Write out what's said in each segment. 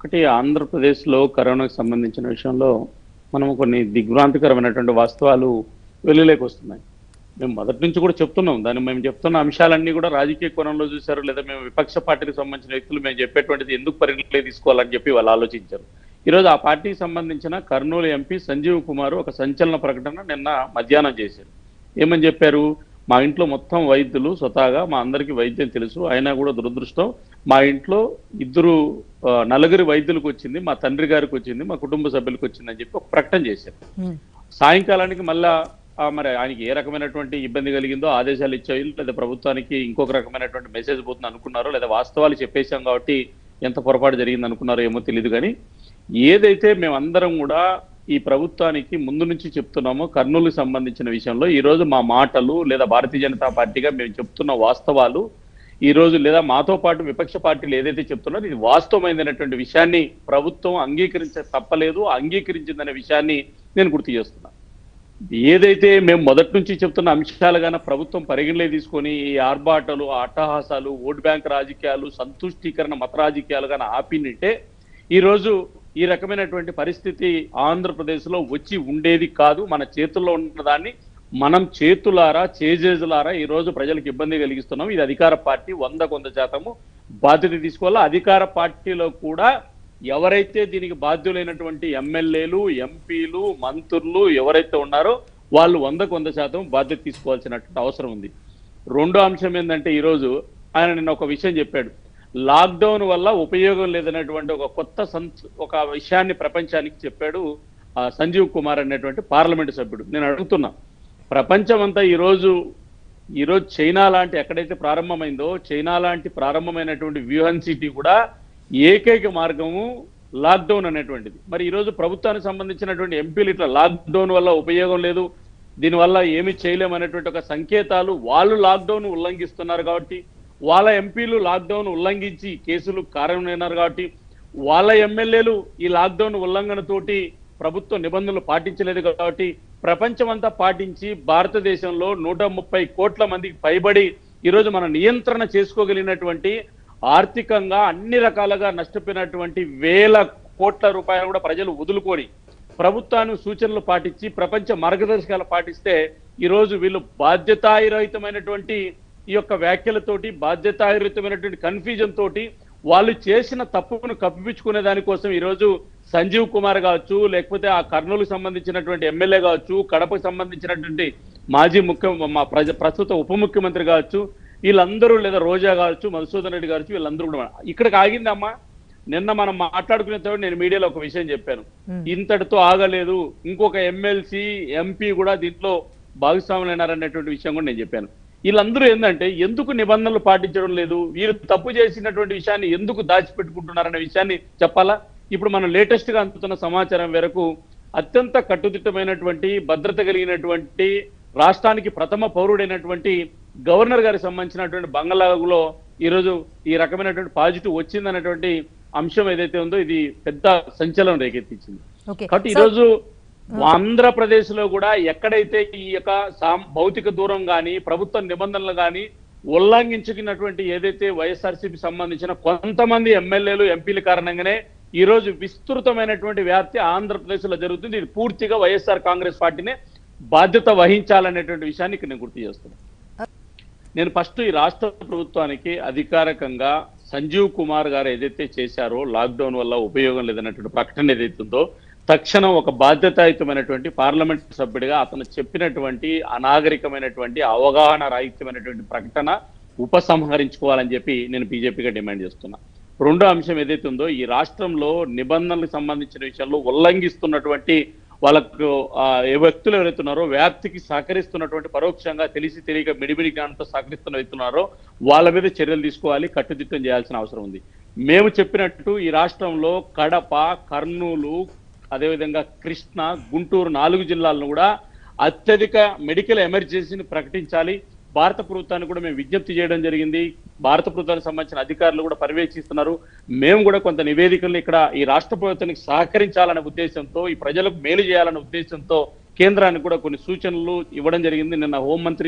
ఒకటి ఆంధ్రప్రదేశ్లో కరోనాకు సంబంధించిన విషయంలో మనం కొన్ని దిగ్భ్రాంతికరమైనటువంటి వాస్తవాలు వెలుగులోకి వస్తున్నాయి మేము మొదటి నుంచి కూడా చెప్తున్నాం దాన్ని మేము చెప్తున్న అంశాలన్నీ కూడా రాజకీయ కోణంలో చూశారు లేదా మేము విపక్ష పార్టీకి సంబంధించిన వ్యక్తులు మేము చెప్పేటువంటిది ఎందుకు పరిగణలోకి తీసుకోవాలని చెప్పి వాళ్ళు ఆలోచించారు ఈరోజు ఆ పార్టీకి సంబంధించిన కర్నూలు ఎంపీ సంజీవ్ కుమార్ ఒక సంచలన ప్రకటన నిన్న మధ్యాహ్నం చేశారు ఏమని చెప్పారు మా ఇంట్లో మొత్తం వైద్యులు స్వతహాగా మా అందరికీ వైద్యం తెలుసు అయినా కూడా దురదృష్టం మా ఇంట్లో ఇద్దరు ఆ, నలుగురి వైద్యులకు వచ్చింది మా తండ్రి గారికి వచ్చింది మా కుటుంబ సభ్యులకు వచ్చిందని చెప్పి ఒక ప్రకటన చేశారు ఉమ్, సాయంకాలానికి మళ్ళా ఆ, మరి ఆయనకి ఏ రకమైనటువంటి ఇబ్బంది కలిగిందో ఆదేశాలు ఇచ్చాయి లేదా ప్రభుత్వానికి ఇంకొక రకమైనటువంటి మెసేజ్ పోతుంది అనుకున్నారో లేదా వాస్తవాలు చెప్పేశాం కాబట్టి ఎంత పొరపాటు జరిగింది అనుకున్నారో ఏమో తెలియదు కానీ ఏదైతే మేమందరం కూడా ఈ ప్రభుత్వానికి ముందు నుంచి చెప్తున్నామో కర్నూలుకి సంబంధించిన విషయంలో ఈ రోజు మా మాటలు లేదా భారతీయ జనతా పార్టీగా మేము చెప్తున్న వాస్తవాలు ఈ రోజు లేదా మాతో పాటు విపక్ష పార్టీలు ఏదైతే చెప్తున్నారో ఇది వాస్తవమైనటువంటి విషయాన్ని ప్రభుత్వం అంగీకరించ తప్పలేదు అంగీకరించిందనే విషయాన్ని నేను గుర్తు చేస్తున్నా ఏదైతే మేము మొదటి నుంచి చెప్తున్న అంశాలుగాన ప్రభుత్వం పరిగణలోకి తీసుకొని ఈ ఆర్భాటాలు అట్టహాసాలు ఓట్ బ్యాంక్ రాజకీయాలు సంతుష్టీకరణ మత రాజకీయాలు కానీ ఆపినింటే ఈ రోజు ఈ రకమైనటువంటి పరిస్థితి ఆంధ్రప్రదేశ్లో వచ్చి ఉండేది కాదు మన చేతుల్లో ఉన్న దాన్ని మనం చేతులారా చేజేజులారా ఈ రోజు ప్రజలకు ఇబ్బంది కలిగిస్తున్నాం ఇది అధికార పార్టీ వంద కొంత శాతము బాధ్యత తీసుకోవాలా అధికార పార్టీలో కూడా ఎవరైతే దీనికి బాధ్యులైనటువంటి ఎమ్మెల్యేలు ఎంపీలు మంత్రులు ఎవరైతే ఉన్నారో వాళ్ళు వందకు వంద శాతం బాధ్యత తీసుకోవాల్సినటువంటి అవసరం ఉంది రెండో అంశం ఏంటంటే ఈరోజు ఆయన నిన్న ఒక విషయం చెప్పాడు లాక్డౌన్ వల్ల ఉపయోగం లేదనేటువంటి ఒక కొత్త సంచ ఒక విషయాన్ని ప్రపంచానికి చెప్పాడు ఆ, సంజీవ్ కుమార్ అనేటువంటి పార్లమెంటు సభ్యుడు నేను అడుగుతున్నా ప్రపంచం అంతా ఈరోజు ఈరోజు చైనా లాంటి ఎక్కడైతే ప్రారంభమైందో చైనా లాంటి ప్రారంభమైనటువంటి వ్యూహన్ సిటీ కూడా ఏకైక మార్గము లాక్డౌన్ అనేటువంటిది మరి ఈరోజు ప్రభుత్వానికి సంబంధించినటువంటి ఎంపీలు ఇట్లా లాక్డౌన్ వల్ల ఉపయోగం లేదు దీనివల్ల ఏమీ చేయలేమనేటువంటి ఒక సంకేతాలు వాళ్ళు లాక్డౌన్ ఉల్లంఘిస్తున్నారు కాబట్టి వాళ్ళ ఎంపీలు లాక్డౌన్ ఉల్లంఘించి కేసులు కారణమైనారు కాబట్టి వాళ్ళ ఎమ్మెల్యేలు ఈ లాక్డౌన్ ఉల్లంఘనతోటి ప్రభుత్వ నిబంధనలు పాటించలేదు కాబట్టి ప్రపంచమంతా పాటించి భారతదేశంలో నూట ముప్పై కోట్ల మందికి పైబడి ఈరోజు మన నియంత్రణ చేసుకోగలిగినటువంటి ఆర్థికంగా అన్ని రకాలుగా నష్టపోయినటువంటి వేల కోట్ల రూపాయలు కూడా ప్రజలు వదులుకొని ప్రభుత్వాన్ని సూచనలు పాటించి ప్రపంచ మార్గదర్శకాలు పాటిస్తే ఈరోజు వీళ్ళు బాధ్యతాయురహితమైనటువంటి ఈ యొక్క వ్యాఖ్యలతోటి బాధ్యతాయురహితమైనటువంటి కన్ఫ్యూజన్ తోటి వాళ్ళు చేసిన తప్పును కప్పిపుచ్చుకునే దానికోసం ఈరోజు సంజీవ్ కుమార్ కావచ్చు లేకపోతే ఆ కర్నూలుకు సంబంధించినటువంటి ఎమ్మెల్యే కావచ్చు కడపకు సంబంధించినటువంటి మాజీ ముఖ్య మా ప్రజ ప్రస్తుత ఉప ముఖ్యమంత్రి కావచ్చు వీళ్ళందరూ లేదా రోజా కావచ్చు మధుసూదన్ రెడ్డి కావచ్చు వీళ్ళందరూ కూడా ఇక్కడికి ఆగిందమ్మా నిన్న మనం మాట్లాడుకునే తర్వాత నేను మీడియాలో ఒక విషయం చెప్పాను Hmm. ఇంతటితో ఆగలేదు ఇంకొక ఎమ్మెల్సీ ఎంపీ కూడా దీంట్లో భాగస్వాములైనారనేటువంటి విషయం కూడా నేను చెప్పాను వీళ్ళందరూ ఏంటంటే ఎందుకు నిబంధనలు పాటించడం లేదు వీరు తప్పు చేసినటువంటి విషయాన్ని ఎందుకు దాచిపెట్టుకుంటున్నారనే విషయాన్ని చెప్పాలా ఇప్పుడు మనం లేటెస్ట్ గా అందుతున్న సమాచారం మేరకు అత్యంత కట్టుదిట్టమైనటువంటి భద్రత కలిగినటువంటి రాష్ట్రానికి ప్రథమ పౌరుడైనటువంటి గవర్నర్ గారికి సంబంధించినటువంటి బంగ్లాలో ఈరోజు ఈ రకమైనటువంటి పాజిటివ్ వచ్చిందనేటువంటి అంశం ఏదైతే ఉందో ఇది పెద్ద సంచలనం రేకెత్తించింది ఓకే కాబట్టి సో- ఈరోజు ఆంధ్రప్రదేశ్ లో కూడా ఎక్కడైతే ఈ యొక్క సాం- భౌతిక దూరం గాని ప్రభుత్వ నిబంధనలు గాని ఉల్లంఘించుకున్నటువంటి ఏదైతే వైఎస్ఆర్సీపీ సంబంధించిన కొంతమంది ఎమ్మెల్యేలు ఎంపీల కారణంగానే ఈ రోజు విస్తృతమైనటువంటి వ్యాప్తి ఆంధ్రప్రదేశ్ లో జరుగుతుంది ఇది పూర్తిగా వైఎస్ఆర్ కాంగ్రెస్ పార్టీనే బాధ్యత వహించాలనేటువంటి విషయాన్ని ఇక్కడ నేను గుర్తు చేస్తున్నాను నేను ఫస్ట్ ఈ రాష్ట్ర ప్రభుత్వానికి అధికారికంగా సంజీవ్ కుమార్ గారు ఏదైతే చేశారో లాక్డౌన్ వల్ల ఉపయోగం లేదన్నటువంటి ప్రకటన ఏదైతే ఉందో తక్షణం ఒక బాధ్యతాయుతమైనటువంటి పార్లమెంట్ సభ్యుడిగా అతను చెప్పినటువంటి అనాగరికమైనటువంటి అవగాహన రాహిత్యమైనటువంటి ప్రకటన ఉపసంహరించుకోవాలని చెప్పి నేను బీజేపీగా డిమాండ్ చేస్తున్నా రెండో అంశం ఏదైతే ఉందో ఈ రాష్ట్రంలో నిబంధనలకు సంబంధించిన విషయంలో ఉల్లంఘిస్తున్నటువంటి వాళ్ళకు ఆ, ఏ వ్యక్తులు ఎవరైతే ఉన్నారో వ్యాప్తికి సహకరిస్తున్నటువంటి పరోక్షంగా తెలిసి తెలియక మిడిమిడి జ్ఞానంతో సహకరిస్తున్న వ్యక్తున్నారో వాళ్ళ మీద చర్యలు తీసుకోవాలి కట్టుదిట్టం చేయాల్సిన అవసరం ఉంది మేము చెప్పినట్టు ఈ రాష్ట్రంలో కడప కర్నూలు అదేవిధంగా కృష్ణా గుంటూరు నాలుగు జిల్లాలను కూడా అత్యధిక మెడికల్ ఎమర్జెన్సీని ప్రకటించాలి భారత ప్రభుత్వానికి కూడా మేము విజ్ఞప్తి చేయడం జరిగింది భారత ప్రభుత్వానికి సంబంధించిన అధికారులు కూడా పర్యవేక్షిస్తున్నారు మేము కూడా కొంత నివేదికలను ఇక్కడ ఈ రాష్ట్ర ప్రభుత్వానికి సహకరించాలనే ఉద్దేశంతో ఈ ప్రజలకు మేలు చేయాలనే ఉద్దేశంతో కేంద్రానికి కూడా కొన్ని సూచనలు ఇవ్వడం జరిగింది నిన్న హోంమంత్రి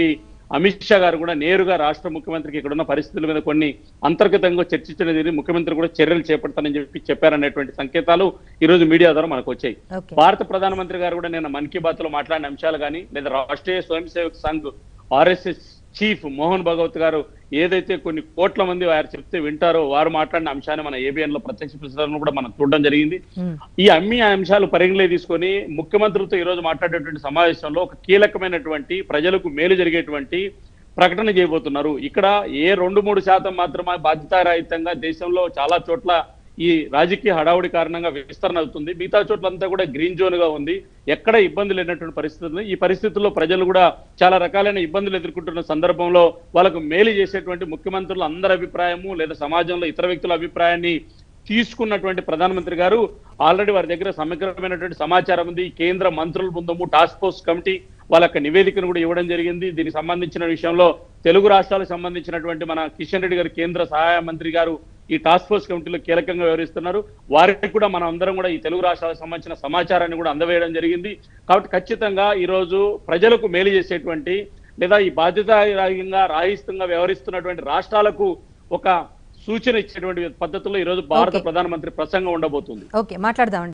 అమిత్ షా గారు కూడా నేరుగా రాష్ట్ర ముఖ్యమంత్రికి ఇక్కడున్న పరిస్థితుల మీద కొన్ని అంతర్గతంగా చర్చించడం జరిగింది ముఖ్యమంత్రి కూడా చర్యలు చేపడతానని చెప్పి చెప్పారనేటువంటి సంకేతాలు ఈ రోజు మీడియా ద్వారా మనకు వచ్చాయి ఓకే భారత ప్రధానమంత్రి గారు కూడా నిన్న మన్ కీ బాత్ లో మాట్లాడిన అంశాలు కానీ లేదా రాష్ట్రీయ స్వయం సేవక్ సంఘ్ ఆర్ఎస్ఎస్ చీఫ్ మోహన్ భగవత్ గారు ఏదైతే కొన్ని కోట్ల మంది వారు చెప్తే వింటారో వారు మాట్లాడిన అంశాన్ని మన ఏబిఎన్ లో ప్రత్యక్ష ప్రసారంలో కూడా మనం చూడడం జరిగింది ఉమ్, ఈ అన్ని అంశాలు పరిగణలో తీసుకొని ముఖ్యమంత్రితో ఈ రోజు మాట్లాడేటువంటి సమావేశంలో ఒక కీలకమైనటువంటి ప్రజలకు మేలు జరిగేటువంటి ప్రకటన చేయబోతున్నారు ఇక్కడ ఏ రెండు మూడు శాతం మాత్రమే బాధ్యతారహితంగా దేశంలో చాలా చోట్ల ఈ రాజకీయ హడావుడి కారణంగా విస్తరణ అవుతుంది మిగతా చోట్లంతా కూడా గ్రీన్ జోన్ గా ఉంది ఎక్కడ ఇబ్బంది లేనటువంటి పరిస్థితి ఉంది ఈ పరిస్థితుల్లో ప్రజలు కూడా చాలా రకాలైన ఇబ్బందులు ఎదుర్కొంటున్న సందర్భంలో వాళ్ళకు మేలు చేసేటువంటి ముఖ్యమంత్రులు అందరి అభిప్రాయము లేదా సమాజంలో ఇతర వ్యక్తుల అభిప్రాయాన్ని తీసుకున్నటువంటి ప్రధానమంత్రి గారు ఆల్రెడీ వారి దగ్గర సమగ్రమైనటువంటి సమాచారం ఉంది కేంద్ర మంత్రుల బృందము టాస్క్ ఫోర్స్ కమిటీ వాళ్ళ యొక్క నివేదికను కూడా ఇవ్వడం జరిగింది దీనికి సంబంధించిన విషయంలో తెలుగు రాష్ట్రాలకు సంబంధించినటువంటి మన కిషన్ రెడ్డి గారు కేంద్ర సహాయ మంత్రి గారు ఈ టాస్క్ ఫోర్స్ కమిటీలో కీలకంగా వ్యవహరిస్తున్నారు వారికి కూడా మనం అందరం కూడా ఈ తెలుగు రాష్ట్రాలకు సంబంధించిన సమాచారాన్ని కూడా అందవేయడం జరిగింది కాబట్టి ఖచ్చితంగా ఈ రోజు ప్రజలకు మేలు చేసేటువంటి లేదా ఈ బాధ్యతాయుతంగా రాయిస్తంగా వ్యవహరిస్తున్నటువంటి రాష్ట్రాలకు ఒక సూచన ఇచ్చేటువంటి పద్ధతిలో ఈ రోజు భారత Okay. ప్రధానమంత్రి ప్రసంగం ఉండబోతుంది ఓకే మాట్లాడదాం